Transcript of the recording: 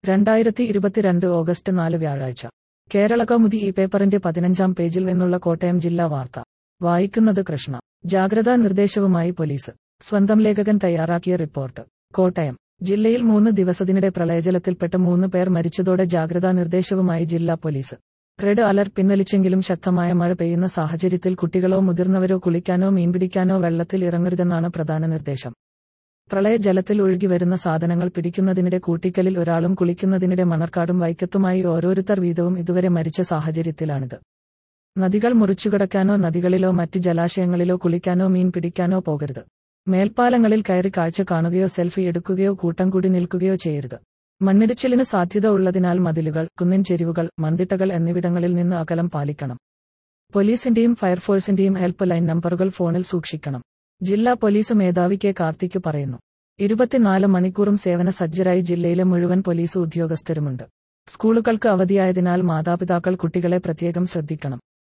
രണ്ടായിരത്തി ഇരുപത്തിരണ്ട് ഓഗസ്റ്റ് നാല് വ്യാഴാഴ്ച കേരള കൗമുദി ഈ പേപ്പറിന്റെ പതിനഞ്ചാം പേജിൽ നിന്നുള്ള കോട്ടയം ജില്ലാ വാർത്ത വായിക്കുന്നത് കൃഷ്ണ ജാഗ്രതാ നിർദ്ദേശവുമായി പോലീസ് സ്വന്തം ലേഖകൻ തയ്യാറാക്കിയ റിപ്പോർട്ട് കോട്ടയം ജില്ലയിൽ മൂന്ന് ദിവസത്തിനിടെ പ്രളയജലത്തിൽപ്പെട്ട് മൂന്ന് പേർ മരിച്ചതോടെ ജാഗ്രതാ നിർദ്ദേശവുമായി ജില്ലാ പോലീസ് റെഡ് അലർട്ട് പിൻവലിച്ചെങ്കിലും ശക്തമായ മഴ പെയ്യുന്ന സാഹചര്യത്തിൽ കുട്ടികളോ മുതിർന്നവരോ കുളിക്കാനോ മീൻപിടിക്കാനോ വെള്ളത്തിൽ ഇറങ്ങരുതെന്നാണ് പ്രധാന നിർദ്ദേശം പ്രളയജലത്തിൽ ഒഴുകി വരുന്ന സാധനങ്ങൾ പിടിക്കുന്നതിനിടെ കൂട്ടിക്കലിൽ ഒരാളും കുളിക്കുന്നതിനിടെ മണർക്കാടും വൈക്കത്തുമായി ഓരോരുത്തർ വീതവും ഇതുവരെ മരിച്ച സാഹചര്യത്തിലാണിത് നദികൾ മുറിച്ചുകടക്കാനോ നദികളിലോ മറ്റ് ജലാശയങ്ങളിലോ കുളിക്കാനോ മീൻ പിടിക്കാനോ പോകരുത് മേൽപ്പാലങ്ങളിൽ കയറി കാഴ്ച കാണുകയോ സെൽഫി എടുക്കുകയോ കൂട്ടം കൂടി നിൽക്കുകയോ ചെയ്യരുത് മണ്ണിടിച്ചിലിന് സാധ്യത ഉള്ളതിനാൽ മതിലുകൾ കുന്നിൻ ചെരിവുകൾ മൺതിട്ടകൾ എന്നിവിടങ്ങളിൽ നിന്ന് അകലം പാലിക്കണം പോലീസിന്റെയും ഫയർഫോഴ്സിന്റെയും ഹെൽപ്പ് ലൈൻ നമ്പറുകൾ ഫോണിൽ സൂക്ഷിക്കണം ജില്ലാ പോലീസ് മേധാവി കെ കാർത്തിക് പറയുന്നു ഇരുപത്തിനാല് മണിക്കൂറും സേവന സജ്ജരായി ജില്ലയിലെ മുഴുവൻ പോലീസ് ഉദ്യോഗസ്ഥരുമുണ്ട് സ്കൂളുകൾക്ക് അവധിയായതിനാൽ മാതാപിതാക്കൾ കുട്ടികളെ പ്രത്യേകം ശ്രദ്ധിക്കണം